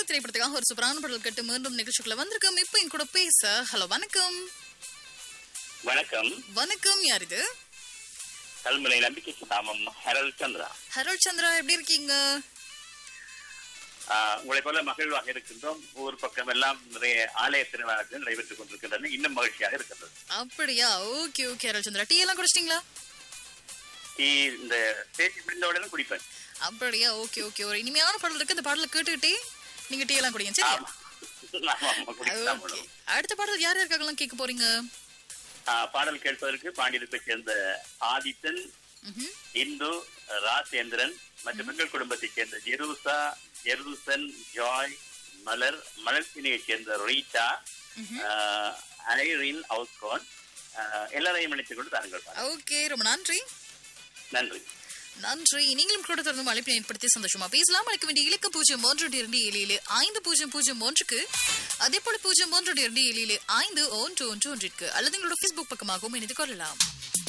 திரைப்படத்துக்காக ஒரு சூப்பரான பாடல் கட்டு மீண்டும் நிகழ்ச்சிக்குள்ள வந்திருக்கோம் இப்போ என் கூட பேச ஹலோ வணக்கம் வணக்கம் வணக்கம் யார் இது கல்முனை நம்பிக்கை நாமம் ஹரல் சந்திரா ஹரோல் சந்திரா எப்படி இருக்கீங்க ஆஹ் உங்களை போல மகிழ்வாக இருக்கின்றோம் ஊர் பக்கம் எல்லாம் நிறைய ஆலய திருவிழாக்கள் நடைபெற்றுக் கொண்டிருக்கின்றன இன்னும் மகிழ்ச்சியாக இருக்கின்றது அப்படியா ஓகே ஓகே ஹரோல் சந்திரா டீ எல்லாம் குடிச்சிட்டீங்களா டீ இந்த பேச்சு முடிந்தவுடனே குடிப்பேன் அப்படியா ஓகே ஓகே ஒரு இனிமையான பாடல் இருக்கு அந்த பாடலை கேட்டுக்கிட்டே நீங்க டீ எல்லாம் குடிங்க சரியா ஆமா ஆமா, ஆமா, குடிக்கத்தான் ஓகே வேணும். அடுத்த பாடல் யார் யாருக்காகலாம் கேட்க போறீங்க ஆஹ் பாடல் கேட்பதற்கு பாண்டியத்தை சேர்ந்த ஆதித்தன் ம்ஹும். இந்து ராசேந்திரன் மற்றும் எங்கள் குடும்பத்தைச் சேர்ந்த ஜெருசா ஜெருசன் ஜாய் மலர் மலர்ச்சினியைச் சேர்ந்த ரீட்டா ம்ஹும். ஆஹ் ஐரின் அவுஸ்கான் ஆஹ் எல்லாரையும் இணைத்துக் கொண்டு தாருங்கள் பாருங்கள். ஓகே ரொம்ப நன்றி நன்றி நன்றி நீங்களும் கூட தொடர்ந்து அழைப்பை ஏற்படுத்தி சந்தோஷமா பேசலாம் அழைக்க வேண்டிய இலக்கம் பூஜ்ஜியம் ஒன்று இரண்டு ஏழு ஏழு ஐந்து பூஜ்ஜியம் பூஜ்ஜியம் ஒன்றுக்கு அதே போல பூஜ்ஜியம் ஒன்று இரண்டு ஏழு ஏழு ஐந்து ஒன்று ஒன்று ஒன்றிற்கு அல்லது எங்களோட ஃபேஸ்புக் பக்கமாகவும் இணைந்து கொள்ளலாம்